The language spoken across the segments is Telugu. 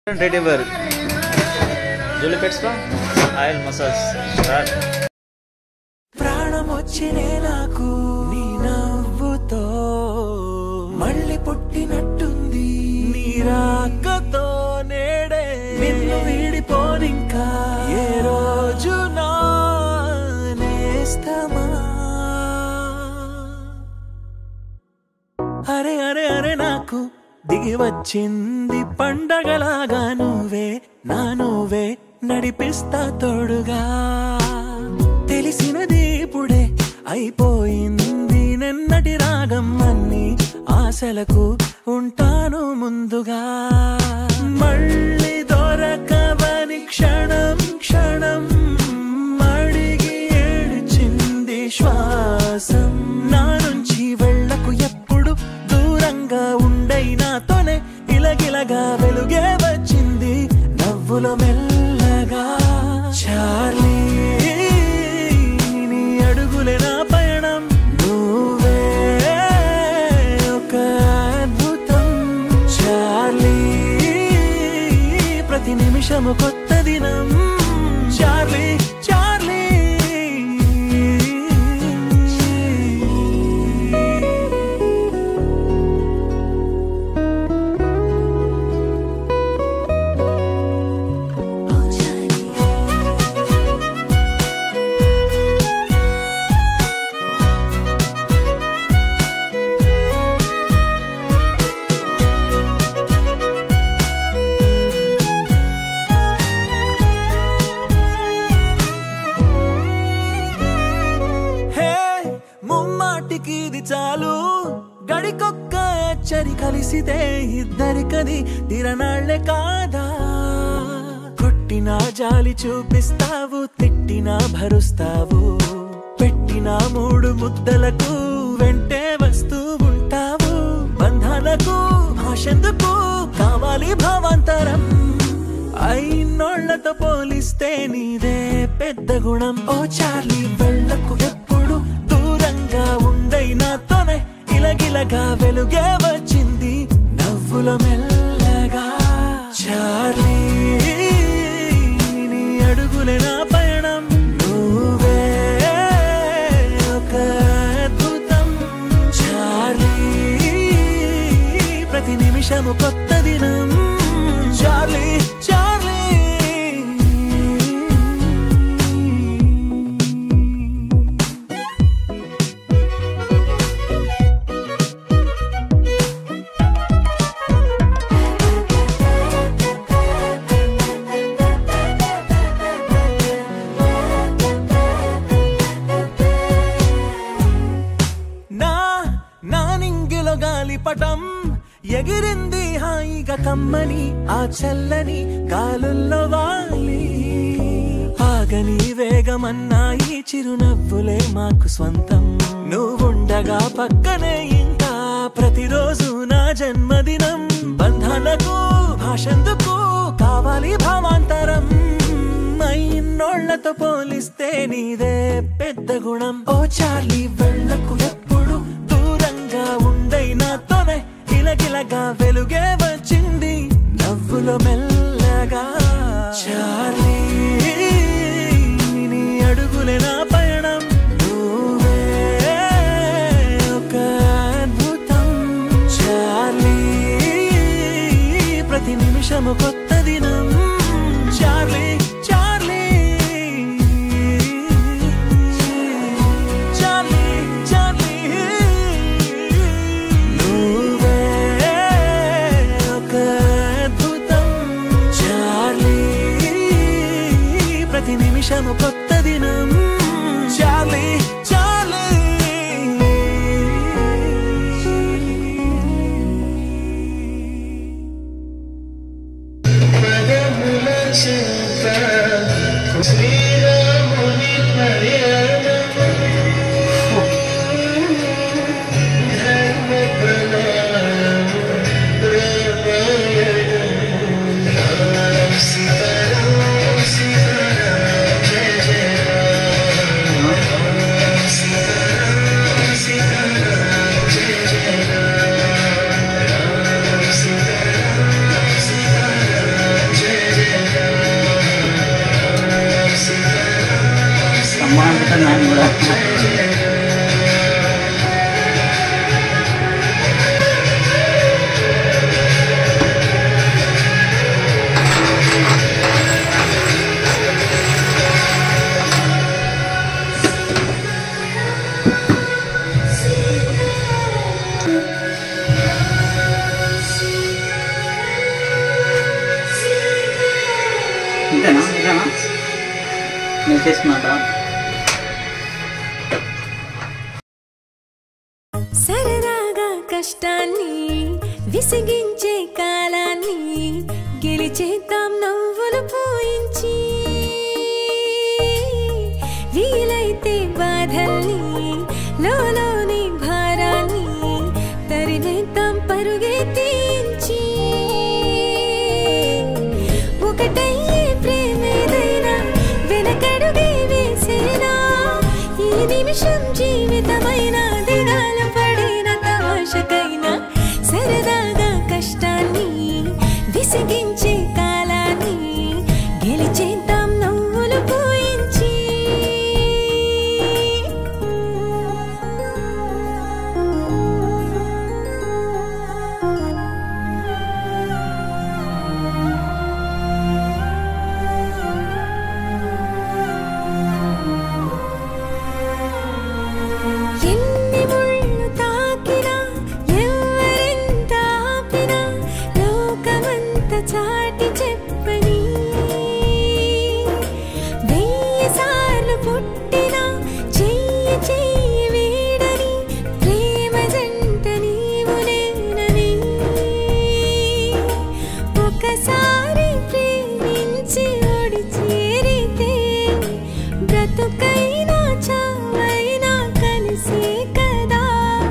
red ever Julie pet spa oil massage start ప్రాణం వచ్చినే నాకు నీ నవ్వుతో మళ్ళీ పుట్టినట్టుంది నీ రాకతో నేడే నిన్ను వీడిపోనింకా ఏ రోజు నా నేస్తమా అరే అరే అరే నాకు దిగి వచ్చింది పండగలాగా నువ్వే నా నువ్వే నడిపిస్తా తోడుగా తెలిసినది ఇప్పుడే అయిపోయింది నిన్నటి రాగం అన్ని ఆశలకు ఉంటాను ముందుగా మళ్ళీ దొరకవని క్షణం క్షణం అడిగి ఏడ్చింది శ్వాసం నా నుంచి వెళ్ళకు ఎప్పుడు దూరంగా ఉండై నాతోనే ఇలగిలగా వెలుగే వచ్చింది నవ్వుల మెల్లగా చార్లీ నీ అడుగులే నా పయనం నువ్వే ఒక అద్భుతం చార్లీ ప్రతి నిమిషము కొత్త దినం చార్లీ చార్లీ హే ముమ్మాటికి ఇది చాలు గడికొక్క అచ్చరి కలిసితే ఇద్దరికది తిరనాళ్లే కాదా కొట్టినా జాలి చూపిస్తావు తిట్టినా భరుస్తావు పెట్టిన మూడు ముద్దలకు వెంటే వస్తూ ఉంటావు బంధాలకు భాషెందుకు కావాలి భావాంతరం అయినోళ్లతో పోలిస్తే నీదే పెద్ద గుణం ఓ చార్లీ వెళ్ళకు ఎప్పుడు దూరంగా ఉండై నాతోనే ఇలగిలగా వెలుగే వచ్చింది నవ్వుల మెల్లగా చార్లీ నీ అడుగులే నా పయనం నువ్వే ఒక అద్భుతం చార్లీ ప్రతి నిమిషము కొత్త దినం చార్లీ చార్లీ నా నా నింగిలో గాలిపటం ఎగిరింది హాయిగా కమ్మని ఆ చల్లని గాలుల్లో వాలి ఆగని వేగమన్నాయి చిరునవ్వులే మాకు స్వంతం నువ్వుండగా పక్కనే ఇంకా ప్రతిరోజు నా జన్మదినం బంధాలకు భాషెందుకు కావాలి భావాంతరం అయిన్నోళ్లతో పోలిస్తే నీదే పెద్ద గుణం ఓ చార్లీ వెళ్ళకు ఎప్పుడు దూరంగా ఉండై నాతోనే ఇలగిలగా వెలుగే వచ్చింది నవ్వులో మెల్లగా చార్లీ నీ అడుగులే నా పయనం నువ్వే ఒక అద్భుతం చార్లీ ప్రతి నిమిషము కొత్త దినం చార్లీ చార్లీ చార్లీ చార్లీ నువ్వే ఒక అద్భుతం చార్లీ ప్రతి నిమిషము కొత్త దినం Charlie Charlie Sitaram, Sitaram, Sitaram, చేస్తాను నాన్న కూడా ఇంతేనా ఇదేనా నేను చేసుకున్నా సరదాగా కష్టాన్ని విసిగించే కాలాన్ని గెలిచేద్దాం నవ్వులు పోయించి వీలైతే బాధల్ని లోలోని భారాన్ని తరిమేద్దాం పరుగే తీంచి ఒకటయ్యే ప్రేమేదైనా వెనకడుగే వేసేనా ఈ నిమిషం జీవితమైన దిగాల పడిన తమాషకైనా సరదాగా కష్టాన్ని విసిగించే కాలాన్ని గెలిచేద్దాం నవ్వులు పోయించి ఎన్ని ముళ్ళు తాకినా ఎవరెంత ఆపినా లోకమంత చాటి చెప్పని వెయ్యి సార్లు పుట్టినా చెయ్యి చెయ్యి వీడని ప్రేమ జంట నీవు నేనని ఒకసారి ప్రేమించి ఓడి చేరితే బ్రతుకైనా చావైనా కలిసే కదా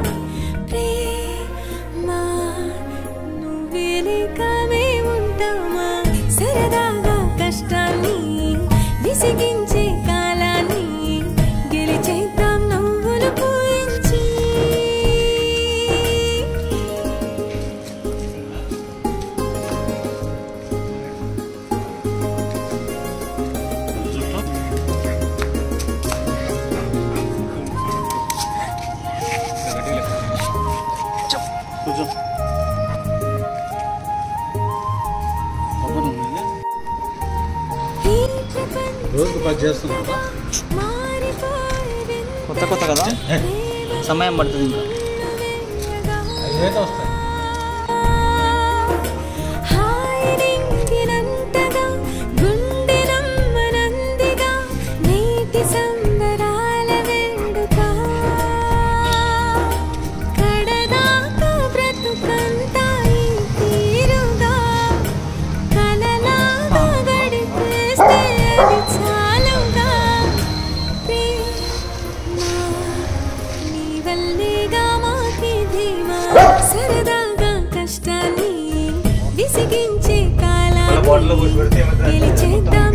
ప్రేమా నువ్వే లేక మేముంటామా సరదాగా కష్టాన్ని విసిగించే కాలాన్ని గెలిచేద్దాం నవ్వులు పూయించి ఈ ప్రపంచం రోజు పది చేస్తున్నా మారిపోయే కొత్త కొత్త కదా సమయం పడుతుంది ఇంకా అయితే వస్తాయి హాయినింగినంతగా గుండె నమ్మనందిగా నేటి సంబరాల వేడుక కడదాకా బ్రతుకంతా ఈ తీరుగా కలలాగా గడిపేస్తే అది చాలుగా ప్రేమ నీ వల్లేగా మాకి ధీమా సరదాగా కష్టాన్ని విసిగించే కాలాన్ని గెలిచేద్దాం